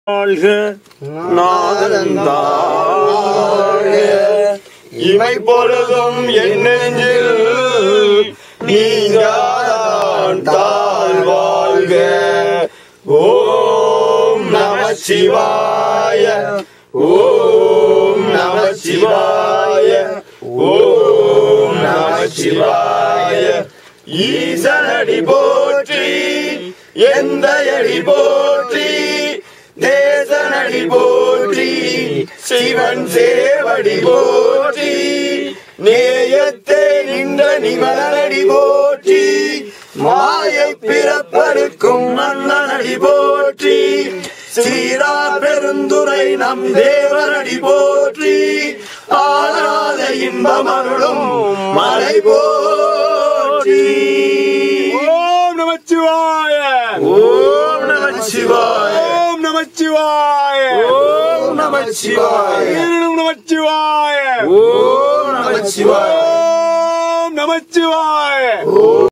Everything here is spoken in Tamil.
வாழ்க நாதன் தாழ்க இமை பொழுதும் என் நெஞ்சில் நீங்காதான் தாழ் வாழ்க ஓம் நம சிவாய ஓம் நம சிவாய ஓம் நம சிவாய ஈசனடி போற்றி எந்த அடி போற்றி தேசனடி போற்றி சிவன் சேவடி போற்றி நேயத்தே நின்ற நிமலனடி போற்றி மாயை பிறப்பருக்கும் மன்னனடி போற்றி சீரா பெருந்துரை நம் தேவனடி போற்றி ஆனாத இன்பமருளும் மலை போற்றி ஓம் நமச்சிவாய ஓம் நமச்சிவாய ஓம் நமச்சிவாய ஓம் நமச்சிவாய ஈரனும் நமச்சிவாய ஓம் நமச்சிவாய ஓம் நமச்சிவாய